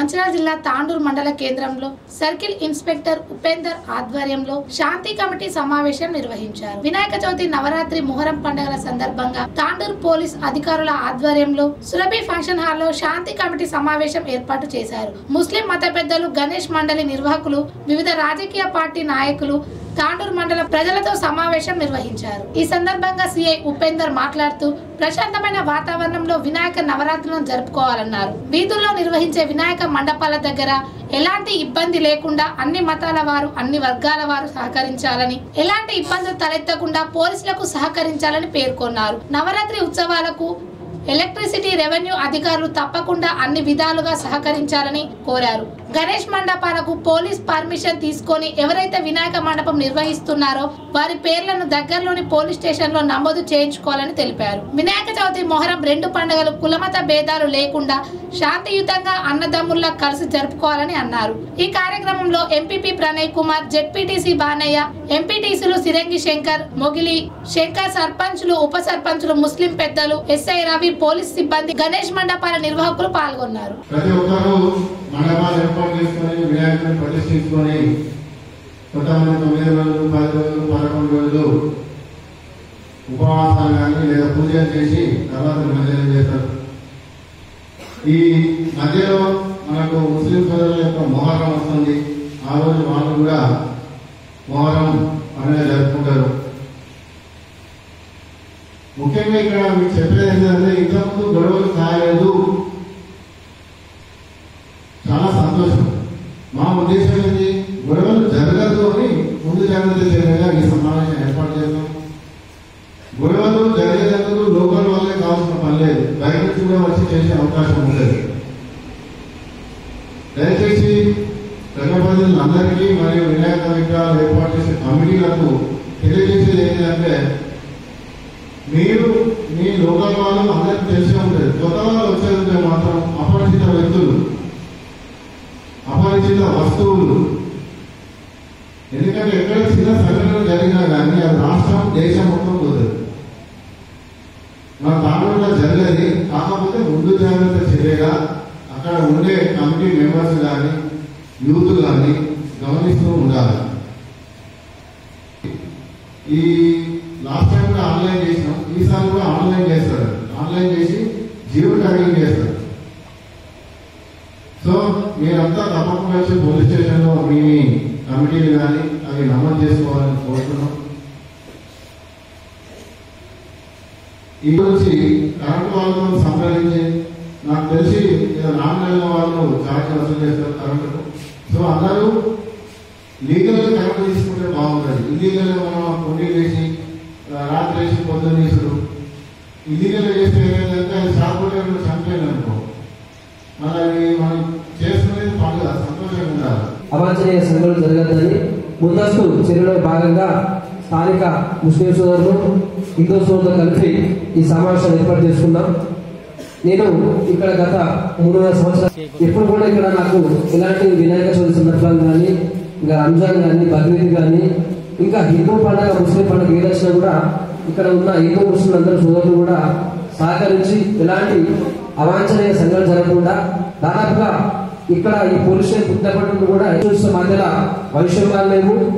మంచిర్యాల జిల్లా తాండూరు మండల కేంద్రంలో సర్కిల్ ఇన్స్పెక్టర్ ఉపేందర్ ఆధ్వర్యంలో శాంతి కమిటీ సమావేశం నిర్వహించారు వినాయక చవితి నవరాత్రి మొహరం పండుగల సందర్భంగా తాండూరు పోలీస్ అధికారుల ఆధ్వర్యంలో సురభి ఫంక్షన్ హాల్లో శాంతి కమిటీ సమావేశం ఏర్పాటు చేశారు ముస్లిం మత పెద్దలు గణేష్ మండలి నిర్వాహకులు వివిధ రాజకీయ పార్టీ నాయకులు తాండూరు మండల ప్రజలతో సమావేశం నిర్వహించారు ఈ సందర్భంగా సిఐ ఉపేందర్ మాట్లాడుతూ ప్రశాంతమైన వాతావరణంలో వినాయక నవరాత్రులను జరుపుకోవాలన్నారు వీధుల్లో నిర్వహించే వినాయక మండపాల దగ్గర ఎలాంటి ఇబ్బంది లేకుండా అన్ని మతాల వారు అన్ని వర్గాల వారు సహకరించాలని ఎలాంటి ఇబ్బందులు తలెత్తకుండా పోలీసులకు సహకరించాలని పేర్కొన్నారు నవరాత్రి ఉత్సవాలకు ఎలక్ట్రిసిటీ రెవెన్యూ అధికారులు తప్పకుండా అన్ని విధాలుగా సహకరించాలని కోరారు గణేష్ మండపాలకు పోలీస్ పర్మిషన్ తీసుకొని ఎవరైతే వినాయక మండపం నిర్వహిస్తున్నారో వారి పేర్లను దగ్గరలోని పోలీస్ స్టేషన్ లో నమోదు చేయించుకోవాలని తెలిపారు వినాయక చవితి మొహరం రెండు పండుగలు కులమత భేదాలు లేకుండా శాంతియుతంగా అన్నదమ్ముల్లా కలిసి జరుపుకోవాలని అన్నారు ఈ కార్యక్రమంలో ఎంపీపీ ప్రణయ్ కుమార్ జెడ్పీటీసీ బానయ్య ఎంపీటీసీలు సిరంగి శంకర్ మొగిలి శంకర్ సర్పంచులు ఉప సర్పంచులు ముస్లిం పెద్దలు ఎస్ఐ రవి పోలీస్ సిబ్బంది గణేష్ మండపాల నిర్వాహకులు పాల్గొన్నారు ప్రతి ఒక్కరూ మండపాలు ఏర్పాటు చేసుకొని వినాయకుడిని ప్రతిష్ఠించుకొని కొంతమంది తొమ్మిది రోజులు పది రోజులు పదకొండు రోజులు ఉపవాసాలు కానీ లేదా పూజలు చేసి తర్వాత నిమజ్జనం చేస్తారు ఈ మధ్యలో మనకు ముస్లిం సోదరుల యొక్క మొహరం వస్తుంది ఆ రోజు వాళ్ళు కూడా మొహరం పండుగ జరుపుకుంటారు ముఖ్యంగా ఇక్కడ మీకు చెప్పేది ఏంటంటే ఇంతకుముందు గొడవలు కాలేదు చాలా సంతోషం మా ఉద్దేశం ఏంటి గొడవలు జరగదు అని ముందు జాగ్రత్త చర్యగా ఈ సమావేశం ఏర్పాటు చేస్తాం గొడవలు జరిగేందుకు లోకల్ వాళ్ళే కావాల్సిన పని లేదు బయట నుంచి కూడా వచ్చి చేసే అవకాశం ఉండదు దయచేసి ప్రజాప్రతినిధులందరికీ మరియు వినాయక విగ్రహాలు ఏర్పాటు చేసే కమిటీలకు తెలియజేసేది ఏంటంటే మీరు మీ లోకల్ వాళ్ళు అందరికీ తెలిసే ఉంటుంది కొత్త వాళ్ళు వచ్చేది మాత్రం అపరిచిత వ్యక్తులు అపరిచిత వస్తువులు ఎందుకంటే ఎక్కడ చిన్న సంఘటన జరిగినా కానీ అది రాష్ట్రం దేశం మొత్తం పోతుంది మన తాండూరులో జరగదు కాకపోతే ముందు జాగ్రత్త చర్యగా అక్కడ ఉండే కమిటీ మెంబర్స్ కానీ యూత్ కానీ గమనిస్తూ ఉండాలి ఈ లాస్ట్ టైం కూడా ఆన్లైన్ చేసినాం ఈసారి కూడా ఆన్లైన్ చేస్తారు ఆన్లైన్ చేసి జీరో ట్యాగింగ్ చేస్తారు సో మీరంతా తప్పకుండా వచ్చి పోలీస్ స్టేషన్లో మీ కమిటీలు కానీ అవి నమోదు చేసుకోవాలని కోరుతున్నాం ఈ గురించి కరెంట్ వాళ్ళతో సంప్రదించి నాకు తెలిసి ఏదో నాలుగు నెలల వాళ్ళు ఛార్జ్ వసూలు చేస్తారు కరెంటుకు సో అందరూ లీగల్ కరెంట్ తీసుకుంటే బాగుంటుంది ఇల్లీగల్ మనం కొన్ని వేసి ఆ, రాత్రి వేసి పొద్దున్న తీసుడు ఇల్లీగల్ చేస్తే ఏమైందంటే అది సాగుడే చనిపోయింది అనుకో మళ్ళీ అది మనం చేసుకునేది పండుగ సంతోషంగా ఉండాలి అవాంఛనీయ సంఘటనలు జరగద్దని ముందస్తు చర్యలో భాగంగా స్థానిక ముస్లిం సోదరులు హిందూ సోదరులు కలిపి ఈ సమావేశాన్ని ఏర్పాటు చేసుకున్నాం నేను ఇక్కడ గత మూడున్నర సంవత్సరాలు ఎప్పుడు కూడా ఇక్కడ నాకు ఇలాంటి వినాయక చవితి సందర్భాలు కానీ ఇంకా రంజాన్ కానీ బక్రీద్ కానీ ఇంకా హిందూ పండుగ ముస్లిం పండుగ ఏది వచ్చినా కూడా ఇక్కడ ఉన్న హిందూ ముస్లిం అందరూ సోదరులు కూడా సహకరించి ఎలాంటి అవాంఛనీయ సంఘటన జరగకుండా దాదాపుగా ఇక్కడ ఈ పోలీస్ స్టేషన్ పుట్టినప్పటి నుండి కూడా చూసిన మధ్యలో వైషమ్యాలు లేవు